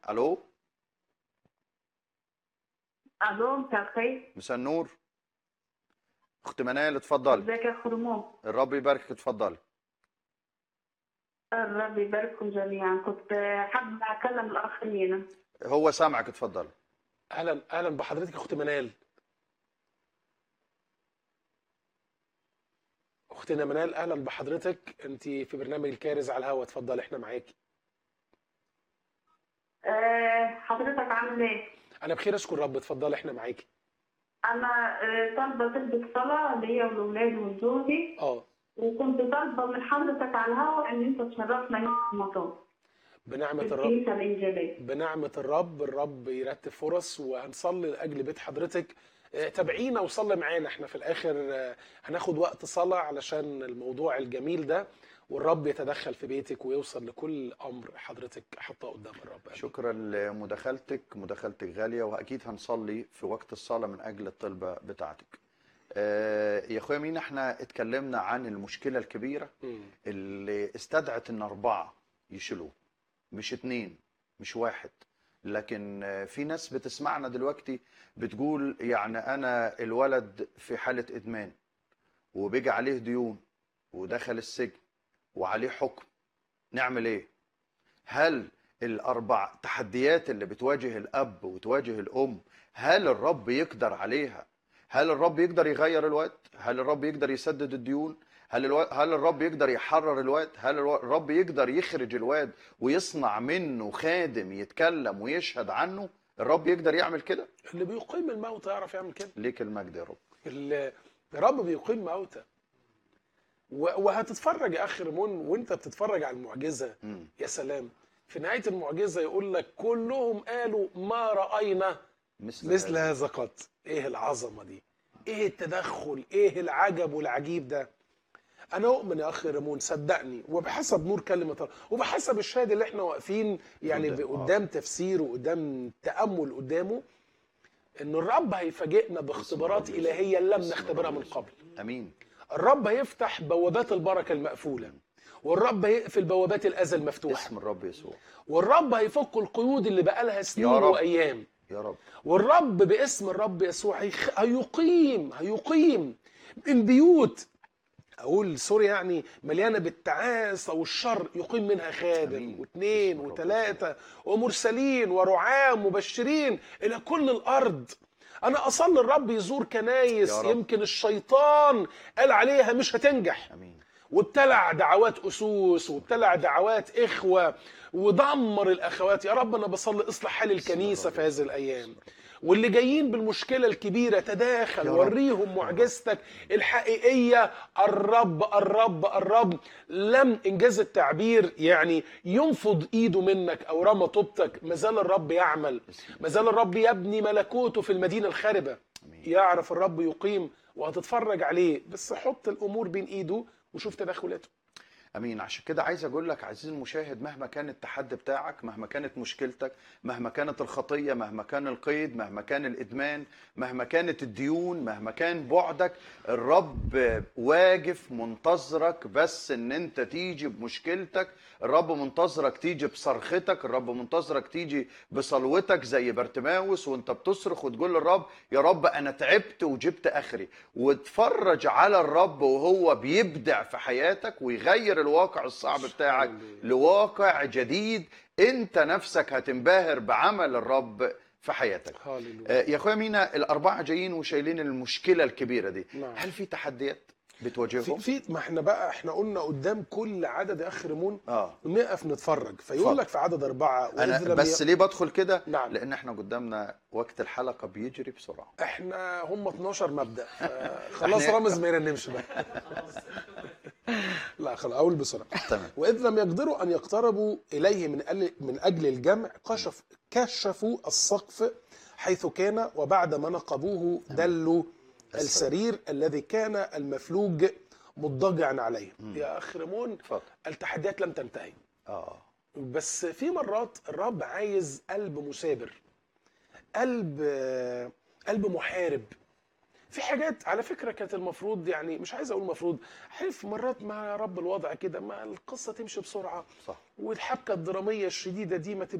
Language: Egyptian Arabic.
الو الو مساء الخير مساء النور اخت منال اتفضلي ازيك يا خرمون الرب يباركك اتفضلي الرب يبارككم جميعا كنت حابة اكلم الاخ مينا هو سامعك اتفضلي اهلا اهلا بحضرتك يا اخت منال اختنا منال اهلا بحضرتك انت في برنامج الكارز على الهوا اتفضل احنا معاكي أه حضرتك عامل ايه؟ انا بخير اشكر رب اتفضل احنا معاكي انا آه، طالبة تلبس صلاة ليا ولولادي وزوجي اه وكنت طالبة من حضرتك على الهواء ان انت تشرفنا يوم رمضان بنعمه في الرب الكنيسة الانجيلية بنعمه الرب الرب يرتب فرص وهنصلي لاجل بيت حضرتك آه، تابعينا وصلي معانا احنا في الاخر آه، هناخد وقت صلاه علشان الموضوع الجميل ده والرب يتدخل في بيتك ويوصل لكل امر حضرتك حاطاه قدام الرب آمين. شكرا لمداخلتك مداخلتك غاليه واكيد هنصلي في وقت الصلاه من اجل الطلبه بتاعتك آه، يا اخويا مين احنا اتكلمنا عن المشكله الكبيره مم. اللي استدعت ان اربعه يشيلوه مش اتنين مش واحد لكن آه، في ناس بتسمعنا دلوقتي بتقول يعني انا الولد في حاله ادمان وبيجي عليه ديون ودخل السجن وعليه حكم نعمل ايه هل الاربع تحديات اللي بتواجه الاب وتواجه الام هل الرب يقدر عليها هل الرب يقدر يغير الوقت هل الرب يقدر يسدد الديون هل الو... هل الرب يقدر يحرر الواد؟ هل الو... الرب يقدر يخرج الواد ويصنع منه خادم يتكلم ويشهد عنه؟ الرب يقدر يعمل كده؟ اللي بيقيم الموتى يعرف يعمل كده ليك المجد يا رب. ال- الرب بيقيم موتى و- وهتتفرج يا اخ ريمون وانت بتتفرج على المعجزه مم. يا سلام في نهايه المعجزه يقول لك كلهم قالوا ما راينا مثل, مثل هذا. هذا قط ايه العظمه دي ايه التدخل ايه العجب والعجيب ده انا اؤمن يا اخ ريمون صدقني وبحسب نور كلمه الله وبحسب الشاهد اللي احنا واقفين يعني قدام. آه. قدام تفسير وقدام تامل قدامه ان الرب هيفاجئنا باختبارات الرب الهيه لم باسم نختبرها الرب من قبل امين الرب هيفتح بوابات البركه المقفوله والرب هيقفل بوابات الاذى المفتوحه اسم الرب يسوع والرب هيفك القيود اللي بقالها سنين يا رب. وايام يا رب والرب باسم الرب يسوع هيخ- هيقيم هيقيم من بيوت اقول سوري يعني مليانه بالتعاسه والشر يقيم منها خادم أمين. واثنين باسم الرب وثلاثه ومرسلين ورعاة مبشرين الى كل الارض انا اصلي الرب يزور كنايس يا رب. يمكن الشيطان قال عليها مش هتنجح امين وابتلع دعوات اسوس وابتلع دعوات اخوه ودمر الاخوات يا رب انا بصلي اصلح حال الكنيسه في هذه الايام واللي جايين بالمشكله الكبيره تداخل يا رب. وريهم معجزتك الحقيقيه الرب الرب الرب لم انجاز التعبير يعني ينفض ايده منك او رمى طوبتك ما زال الرب يعمل ما زال الرب يبني ملكوته في المدينه الخاربه امين يعرف الرب يقيم وهتتفرج عليه بس حط الامور بين ايده وشوف تدخلاته امين عشان كده عايز اقول لك عزيزي المشاهد مهما كان التحدي بتاعك مهما كانت مشكلتك مهما كانت الخطيه مهما كان القيد مهما كان الادمان مهما كانت الديون مهما كان بعدك الرب واقف منتظرك بس ان انت تيجي بمشكلتك الرب منتظرك تيجي بصرختك الرب منتظرك تيجي بصلوتك زي برتماوس وانت بتصرخ وتقول للرب يا رب انا تعبت وجبت اخري واتفرج على الرب وهو بيبدع في حياتك ويغير الواقع الصعب بتاعك هللويا. لواقع جديد انت نفسك هتنبهر بعمل الرب في حياتك هاليلويا آه، يا اخويا مينا الاربعه جايين وشايلين المشكله الكبيره دي نعم. هل في تحديات في, بتواجههم في ما احنا بقى احنا قلنا قدام كل عدد يا اخ ريمون اه نقف نتفرج فيقول اتفضل. لك في عدد اربعه وإذ انا لم بس ي- ليه بدخل كده نعم. لان احنا قدامنا وقت الحلقه بيجري بسرعه احنا هم 12 مبدا خلاص إحنا- رامز ما يرنمش بقى لا خلاص اقول بسرعه تمام واذ لم يقدروا ان يقتربوا اليه من أجل من اجل الجمع كشف كشفوا السقف حيث كان وبعد ما نقبوه دلوا السرير الذي كان المفلوج مضطجعا عليه يا اخ ريمون اتفضل التحديات لم تنتهي اه بس في مرات الرب عايز قلب مثابر قلب قلب محارب في حاجات على فكره كانت المفروض يعني مش عايز اقول المفروض عارف مرات مع رب الوضع كده ما القصه تمشي بسرعه صح والحبكه الدراميه الشديده دي ما